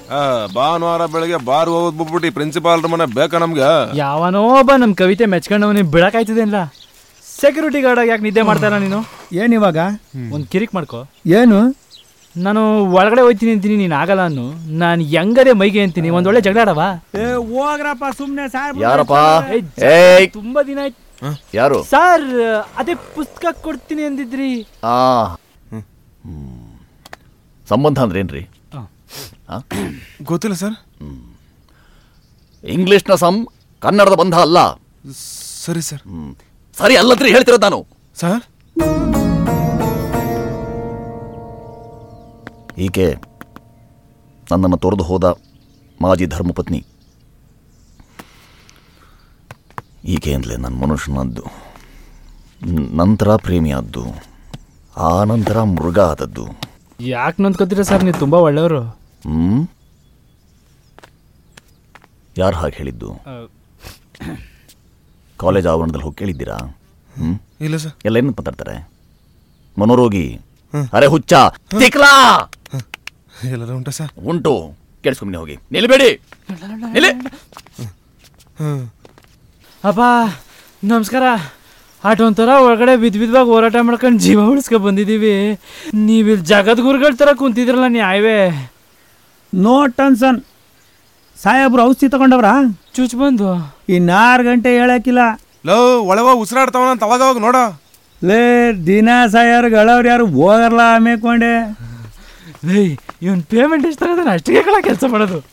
ಆ, ಭಾನುವಾರ ಬೆಳಗ್ಗೆ ಬಾರ್ ಹೋಗೋದ್ ಬಿಟ್ಬಿಟ್ಟು ಪ್ರಿನ್ಸಿಪಾಲ್ರ ಮನೆ ಬೇಕಾ ನಮ್ಗೆ ಯಾವನೋ ಒಬ್ಬ ನಮ್ಮ ಕವಿತೆ ಮೆಚ್ಕೊಂಡವನಿ ಬಿಡಕಾಯ್ತದೇನಿಲ್ಲ ಸೆಕ್ಯೂರಿಟಿ ಗಾರ್ಡ್ ಯಾಕೆ ನಿದ್ದೆ ಮಾಡ್ತಾರ ನೀನು ಏನ್ ಇವಾಗ ಒಂದು ಕಿರಿಕ್ ಮಾಡ್ಕೋ ಏನು ನಾನು ಒಳಗಡೆ ಹೋಯ್ತೀನಿ ಅಂತೀನಿ ನೀನು ಆಗಲ್ಲ ಅನ್ನು ನಾನು ಹೆಂಗದೆ ಮೈಗೆ ಅಂತೀನಿ ಒಂದ್ ಒಳ್ಳೆ ಜಗಳ ಆಡವಾ ಏ ಹೋಗ್ರಪ್ಪ ಸುಮ್ನೆ ಸಾಹೇಬ್ರು ಯಾರಪ್ಪ ಏಯ್, ಏಯ್ ತುಂಬಾ ದಿನ ಆಯ್ತು ಯಾರು ಸರ್ ಅದೇ ಪುಸ್ತಕ ಕೊಡ್ತೀನಿ ಅಂದಿದ್ರಿ ಆ ಹ್ಮ್. ಸಂಬಂಧ ಅಂದ್ರೇನ್ರಿ ಆ. ಆ? ಗೊತ್ತಿಲ್ಲ ಸರ್ ಇಂಗ್ಲಿಷ್ನ ಸಂ ಕನ್ನಡದ ಬಂಧ ಅಲ್ಲ ಸರಿ ಸರ್ ಹ್ಮ್. ಸರಿ ಅಲ್ಲದ್ರಿ ಹೇಳ್ತಿರೋದು ನಾನು ಸರ್ ಈಕೆ ನನ್ನನ್ನು ತೊರೆದು ಹೋದ ಮಾಜಿ ಧರ್ಮಪತ್ನಿ ಈಕೆಯಿಂದಲೇ ನನ್ನ ಮನುಷ್ಯನದ್ದು ನ್- ನಂತರ ಪ್ರೇಮಿಯಾದ್ದು ಆ ನಂತರ ಮೃಗ ಆದದ್ದು ಯಾಕೆ ನೊಂದ್ಕೋತೀರ ಸರ್ ನೀವು ತುಂಬಾ ಒಳ್ಳೆಯವರು ಹ್ಮ್ ಯಾರು ಹಾಗೆ ಹೇಳಿದ್ದು ಕಾಲೇಜ್ ಆವರಣದಲ್ಲಿ ಹೋಗಿ ಕೇಳಿದ್ದೀರಾ ಹ್ಮ್ ಇಲ್ಲ ಸರ್ ಎಲ್ಲ ಏನಂತ ಮಾತಾಡ್ತಾರೆ ಮನೋರೋಗಿ ಅರೆ ಹುಚ್ಚ ತಿಕ್ಲಾ ಎಲ್ಲರೂ ಉಂಟಾ ಸರ್ ಉಂಟು ಕೇಳಿಸ್ಕೊಂಬನಿ ಹೋಗಿ ನಿಲ್ಬೇಡಿ ನಿಲ್ಲಿ ಅಪ್ಪ ನಮಸ್ಕಾರ ಆಟ ಒಂಥರ ಒಳಗಡೆ ಬಿದ್ ಬಿದ್ವಾಗ ಹೋರಾಟ ಮಾಡ್ಕೊಂಡು ಜೀವ ಉಳಿಸ್ಕೊಂಡ್ ಬಂದಿದೀವಿ ನೀವಿಲ್ಲಿ ಜಗದ್ಗುರುಗಳ ಥರ ಕುಂತಿದ್ರಲ್ಲ ನ್ಯಾಯವೇ ನೋ ಟೆನ್ಷನ್ ಸಾಹೇಬ್ರು ಔಷಧಿ ತಗೊಂಡವ್ರ ಚುಚ್ ಬಂದು ಇನ್ನಾರು ಗಂಟೆ ಹೇಳಕ್ಕಿಲ್ಲ ಲೋ ಒಳವ ಉಸಿರಾಡ್ತಾವನ ಅಂತ ಅವಾಗ ಅವಾಗ ನೋಡ ಲೇ ದಿನ ಸಾಯರ್ ಗಳವ್ರು ಯಾರು ಹೋಗಲ್ಲ ಮೇಕೊಂಡೆ ಏಯ್ ಇವನ್ ಪೇಮೆಂಟ್ ಎಷ್ಟು ತಗೋದಾನೆ ಅಷ್ಟಿಗೆ ಕಳ ಕೆಲಸ ಮಾಡೋದು